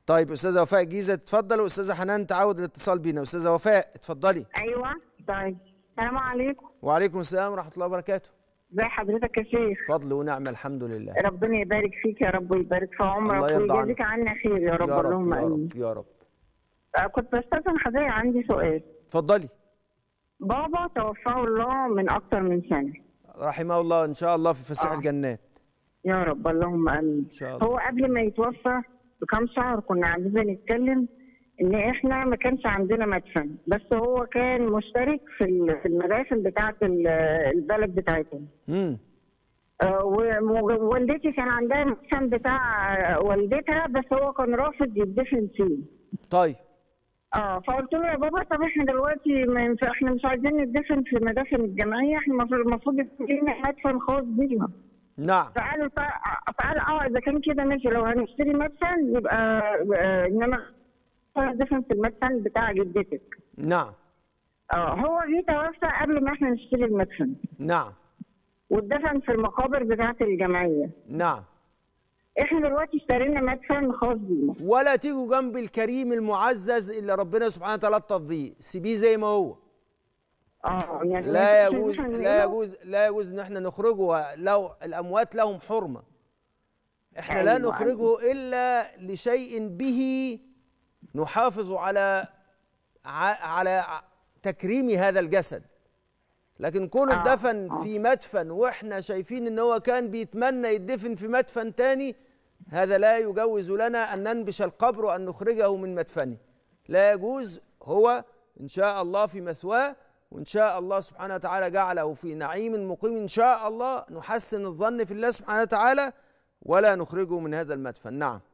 طيب استاذه وفاء جيزه تتفضل واستاذه حنان تعود الاتصال بينا استاذه وفاء اتفضلي ايوه طيب السلام عليكم وعليكم السلام ورحمه الله وبركاته ازي حضرتك يا شيخ فضل ونعمه الحمد لله ربنا يبارك فيك يا رب ويبارك في عمرك الله يرضى ويجازيك عنا خير يا رب يا اللهم رب يا امين رب يا رب آه، كنت بستاذن حضرتك عندي سؤال اتفضلي بابا توفاه الله من اكتر من سنه رحمه الله ان شاء الله في فسيح آه. الجنات يا رب اللهم امين ان شاء الله هو قبل ما يتوفى بكام شهر كنا قاعدين بنتكلم ان احنا ما كانش عندنا مدفن بس هو كان مشترك في ال- في المدافن بتاعه ال- البلد بتاعتهم امم آه، ووالدتي كان عندها مدفن بتاع والدتها بس هو كان رافض يدفن فيه طيب اه فقلت له يا بابا طب احنا دلوقتي ما ينفع احنا مش عايزين ندفن في مدافن الجمعيه احنا المفروض المفروض يكون لنا مدفن خاص بينا نعم فقالوا فا- فقال اه اذا كان كده ماشي لو هنشتري مدفن يبقى آه، انما ندفن في المدفن بتاع جدتك نعم اه هو جه توفى قبل ما احنا نشتري المدفن نعم واتدفن في المقابر بتاعه الجمعيه نعم احنا دلوقتي اشترينا مدفن خاص بينا ولا تيجوا جنب الكريم المعزز اللي ربنا سبحانه وتعالى لطف بيه سيبيه زي ما هو اه يعني لا ما يجوز ينفعش لا نعمله. يجوز لا يجوز ان احنا نخرجه لو الاموات لهم حرمه احنا لا أيوة، نخرجه الا لشيء به نحافظ على ع- على ع- تكريم هذا الجسد لكن كونه آه، اتدفن آه. في مدفن واحنا شايفين ان هو كان بيتمنى يدفن في مدفن تاني هذا لا يجوز لنا ان ننبش القبر وان نخرجه من مدفنه لا يجوز هو ان شاء الله في مثواه وان شاء الله سبحانه وتعالى جعله في نعيم مقيم ان شاء الله نحسن الظن في الله سبحانه وتعالى ولا نخرجه من هذا المدفن نعم